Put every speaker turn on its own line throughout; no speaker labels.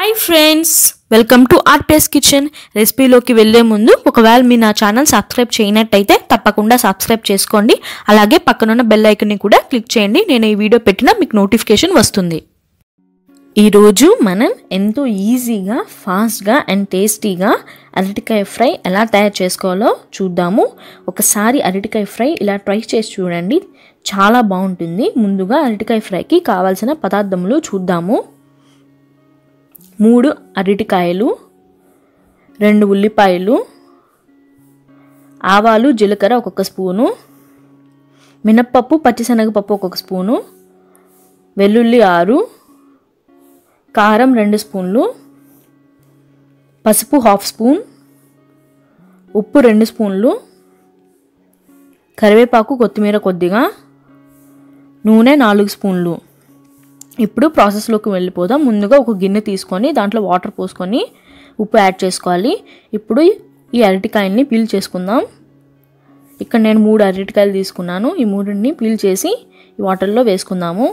hi friends welcome to RPS kitchen రెసిపీలోకి వెళ్ళే ముందు ఒకవేళ మీ నా ఛానల్ సబ్స్క్రైబ్ చేయనట్టయితే తప్పకుండా సబ్స్క్రైబ్ చేసుకోండి అలాగే పక్కనున్న బెల్ ఐకన్ని కూడా క్లిక్ చేయండి నేను ఈ వీడియో పెట్టినా మీకు నోటిఫికేషన్ వస్తుంది ఈరోజు మనం ఎంతో ఈజీగా ఫాస్ట్గా అండ్ టేస్టీగా అరటికాయ ఫ్రై ఎలా తయారు చేసుకోవాలో చూద్దాము ఒకసారి అరటికాయ ఫ్రై ఇలా ట్రై చేసి చూడండి చాలా బాగుంటుంది ముందుగా అరటికాయ ఫ్రైకి కావాల్సిన పదార్థములు చూద్దాము మూడు అరటికాయలు రెండు ఉల్లిపాయలు ఆవాలు జీలకర్ర ఒక్కొక్క స్పూను మినప్పప్పు పచ్చిశనగపప్పు ఒక్కొక్క స్పూను వెల్లుల్లి ఆరు కారం రెండు స్పూన్లు పసుపు హాఫ్ స్పూన్ ఉప్పు రెండు స్పూన్లు కరివేపాకు కొత్తిమీర కొద్దిగా నూనె నాలుగు స్పూన్లు ఇప్పుడు ప్రాసెస్లోకి వెళ్ళిపోదాం ముందుగా ఒక గిన్నె తీసుకొని దాంట్లో వాటర్ పోసుకొని ఉప్పు యాడ్ చేసుకోవాలి ఇప్పుడు ఈ అరటికాయల్ని పీల్ చేసుకుందాం ఇక్కడ నేను మూడు అరటికాయలు తీసుకున్నాను ఈ మూడింటిని పీల్ చేసి ఈ వాటర్లో వేసుకుందాము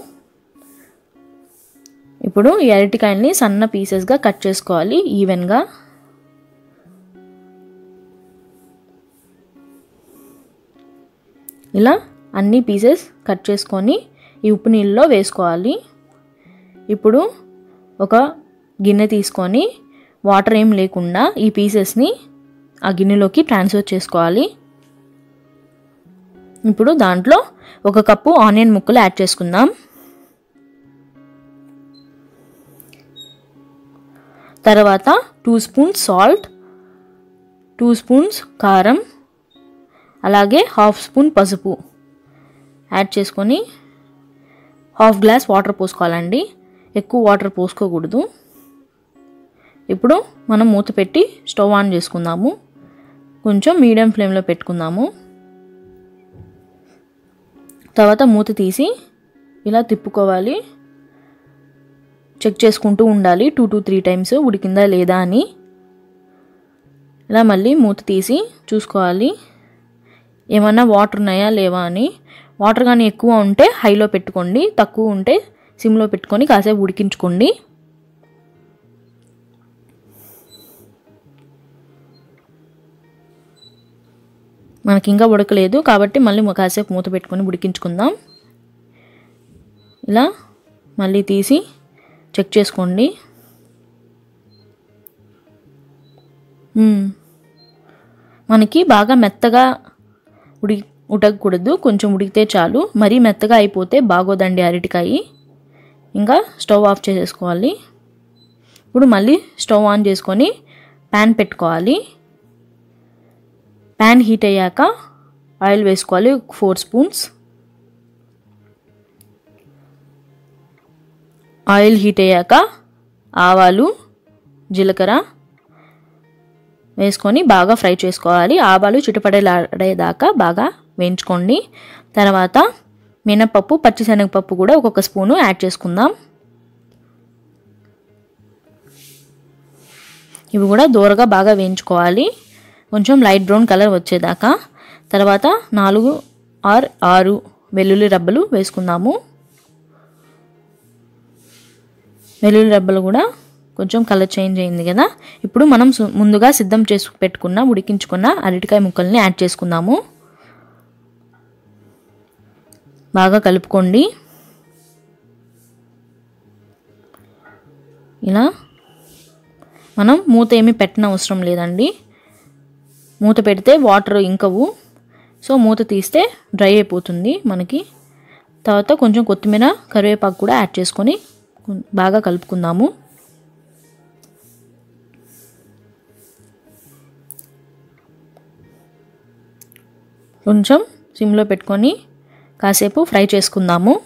ఇప్పుడు ఈ అరటికాయల్ని సన్న పీసెస్గా కట్ చేసుకోవాలి ఈవెన్గా ఇలా అన్ని పీసెస్ కట్ చేసుకొని ఈ ఉప్పు నీళ్ళలో వేసుకోవాలి ఇప్పుడు ఒక గిన్నె తీసుకొని వాటర్ ఏం లేకుండా ఈ పీసెస్ని ఆ గిన్నెలోకి ట్రాన్స్ఫర్ చేసుకోవాలి ఇప్పుడు దాంట్లో ఒక కప్పు ఆనియన్ ముక్కలు యాడ్ చేసుకుందాం తర్వాత two spoons salt two spoons కారం అలాగే హాఫ్ స్పూన్ పసుపు యాడ్ చేసుకొని హాఫ్ గ్లాస్ వాటర్ పోసుకోవాలండి ఎక్కువ వాటర్ పోసుకోకూడదు ఇప్పుడు మనం మూత పెట్టి స్టవ్ ఆన్ చేసుకుందాము కొంచెం మీడియం ఫ్లేమ్లో పెట్టుకుందాము తర్వాత మూత తీసి ఇలా తిప్పుకోవాలి చెక్ చేసుకుంటూ ఉండాలి టూ టు త్రీ టైమ్స్ ఉడికిందా లేదా అని ఇలా మళ్ళీ మూత తీసి చూసుకోవాలి ఏమన్నా వాటర్ ఉన్నాయా లేవా అని వాటర్ కానీ ఎక్కువ ఉంటే హైలో పెట్టుకోండి తక్కువ ఉంటే సిమ్లో పెట్టుకొని కాసేపు ఉడికించుకోండి మనకి ఇంకా ఉడకలేదు కాబట్టి మళ్ళీ కాసేపు మూత పెట్టుకొని ఉడికించుకుందాం ఇలా మళ్ళీ తీసి చెక్ చేసుకోండి మనకి బాగా మెత్తగా ఉడి ఉడకకూడదు కొంచెం ఉడికితే చాలు మరీ మెత్తగా అయిపోతే బాగోదండి అరటికాయ ఇంకా స్టవ్ ఆఫ్ చేసేసుకోవాలి ఇప్పుడు మళ్ళీ స్టవ్ ఆన్ చేసుకొని ప్యాన్ పెట్టుకోవాలి ప్యాన్ హీట్ అయ్యాక ఆయిల్ వేసుకోవాలి ఫోర్ స్పూన్స్ ఆయిల్ హీట్ అయ్యాక ఆవాలు జీలకర్ర వేసుకొని బాగా ఫ్రై చేసుకోవాలి ఆవాలు చిటపడేలాడేదాకా బాగా వేయించుకోండి తర్వాత మినపప్పు పచ్చిశనగపప్పు కూడా ఒక్కొక్క స్పూను యాడ్ చేసుకుందాం ఇవి కూడా దూరగా బాగా వేయించుకోవాలి కొంచెం లైట్ బ్రౌన్ కలర్ వచ్చేదాకా తర్వాత నాలుగు ఆర్ ఆరు వెల్లుల్లి రబ్బలు వేసుకుందాము వెల్లుల్లి రబ్బలు కూడా కొంచెం కలర్ చేంజ్ అయింది కదా ఇప్పుడు మనం ముందుగా సిద్ధం చేసి పెట్టుకున్న ఉడికించుకున్న అరటికాయ ముక్కల్ని యాడ్ చేసుకుందాము బాగా కలుపుకోండి ఇలా మనం మూత ఏమీ పెట్టిన అవసరం లేదండి మూత పెడితే వాటర్ ఇంకవు సో మూత తీస్తే డ్రై అయిపోతుంది మనకి తర్వాత కొంచెం కొత్తిమీర కరివేపాకు కూడా యాడ్ చేసుకొని బాగా కలుపుకుందాము కొంచెం సిమ్లో పెట్టుకొని కాసేపు ఫ్రై చేసుకుందాము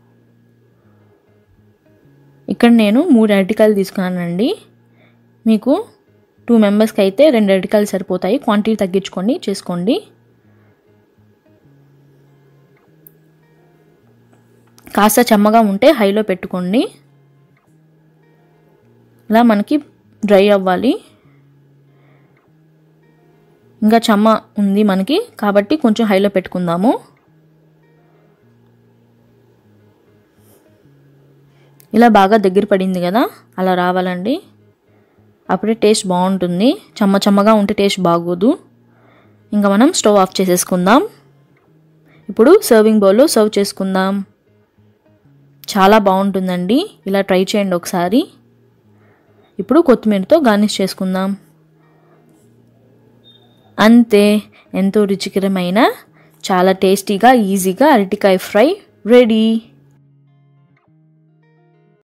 ఇక్కడ నేను మూడు అరటికాయలు తీసుకున్నానండి మీకు టూ మెంబర్స్కి అయితే రెండు అరటికాయలు సరిపోతాయి క్వాంటిటీ తగ్గించుకోండి చేసుకోండి కాస్త చెమ్మగా ఉంటే హైలో పెట్టుకోండి ఇలా మనకి డ్రై అవ్వాలి ఇంకా చెమ్మ ఉంది మనకి కాబట్టి కొంచెం హైలో పెట్టుకుందాము ఇలా బాగా దగ్గర పడింది కదా అలా రావాలండి అప్పుడే టేస్ట్ బాగుంటుంది చెమ్మ చెమ్మగా ఉంటే టేస్ట్ బాగోదు ఇంకా మనం స్టవ్ ఆఫ్ చేసేసుకుందాం ఇప్పుడు సర్వింగ్ బౌల్లో సర్వ్ చేసుకుందాం చాలా బాగుంటుందండి ఇలా ట్రై చేయండి ఒకసారి ఇప్పుడు కొత్తిమీరతో గార్నిష్ చేసుకుందాం అంతే ఎంతో రుచికరమైన చాలా టేస్టీగా ఈజీగా అరటికాయ ఫ్రై రెడీ